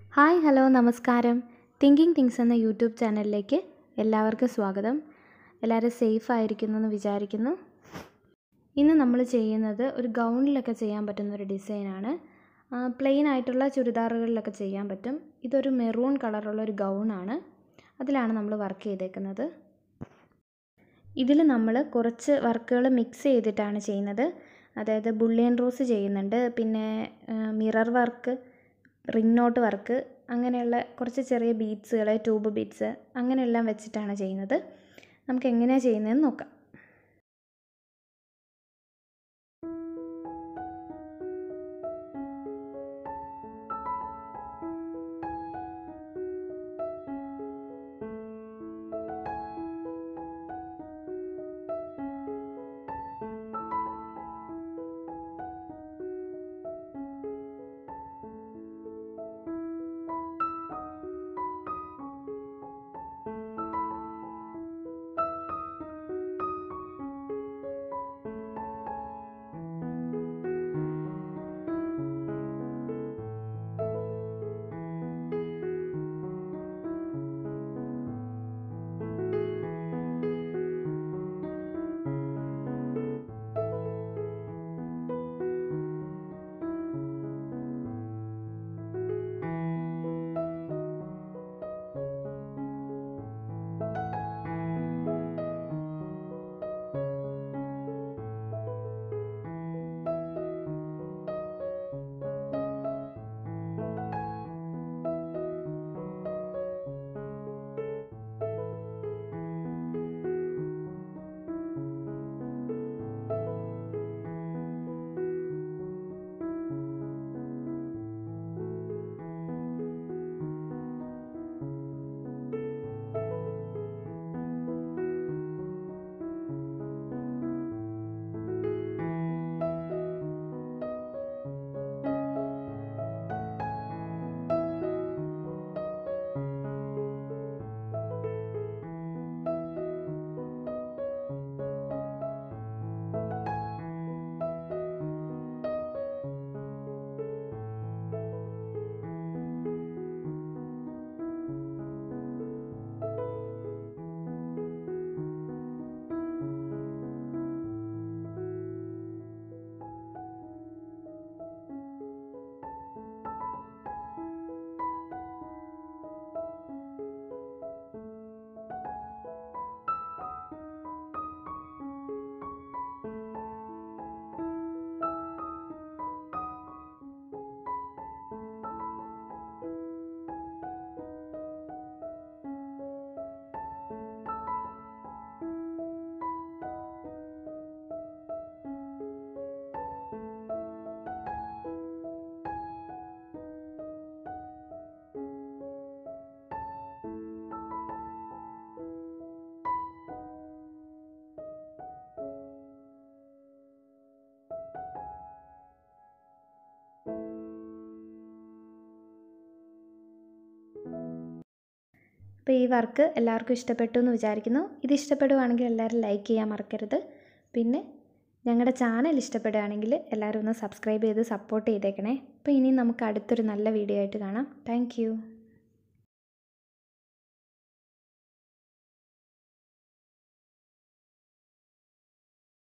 hi hello നമസ്കാരം thinking things എന്ന YouTube ചാനലിലേക്ക് എല്ലാവർക്കും സ്വാഗതം എല്ലാവരും സേഫ് ആയിരിക്കുന്നു എന്ന് വിചാരിക്കുന്നു ഇന്ന് നമ്മൾ ചെയ്യുന്നത് ഒരു ഗൗണിലൊക്കെ ചെയ്യാൻ പറ്റുന്ന ഒരു ഡിസൈനാണ് പ്ലെയിൻ ആയിട്ടുള്ള ചുരിദാറുകളിലൊക്കെ ചെയ്യാൻ പറ്റും ഇതൊരു മെറൂൺ കളറുള്ള ഒരു ഗൗണാണ് അതിലാണ് നമ്മൾ വർക്ക് ചെയ്തേക്കുന്നത് ഇതിൽ നമ്മൾ കുറച്ച് വർക്കുകൾ മിക്സ് ചെയ്തിട്ടാണ് ചെയ്യുന്നത് അതായത് ബുള്ളിയൻ റോസ് ചെയ്യുന്നുണ്ട് പിന്നെ mirror work ring knot work അങ്ങനെയുള്ള കുറച്ച് ചെറിയ ബീഡ്സുകൾ ട്യൂബ് ബീഡ്സ് അങ്ങനെയെല്ലാം വെച്ചിട്ടാണ് ചെയ്യുന്നത് നമുക്ക് എങ്ങനെയാണ് ചെയ്യുന്നതെന്ന് നോക്കാം അപ്പോൾ ഈ വർക്ക് എല്ലാവർക്കും ഇഷ്ടപ്പെട്ടു എന്ന് വിചാരിക്കുന്നു ഇത് ഇഷ്ടപ്പെടുവാണെങ്കിൽ എല്ലാവരും ലൈക്ക് ചെയ്യാൻ മറക്കരുത് പിന്നെ ഞങ്ങളുടെ ചാനൽ ഇഷ്ടപ്പെടുകയാണെങ്കിൽ എല്ലാവരും ഒന്ന് സബ്സ്ക്രൈബ് ചെയ്ത് സപ്പോർട്ട് ചെയ്തേക്കണേ അപ്പോൾ ഇനി നമുക്ക് അടുത്തൊരു നല്ല വീഡിയോ ആയിട്ട് കാണാം താങ്ക്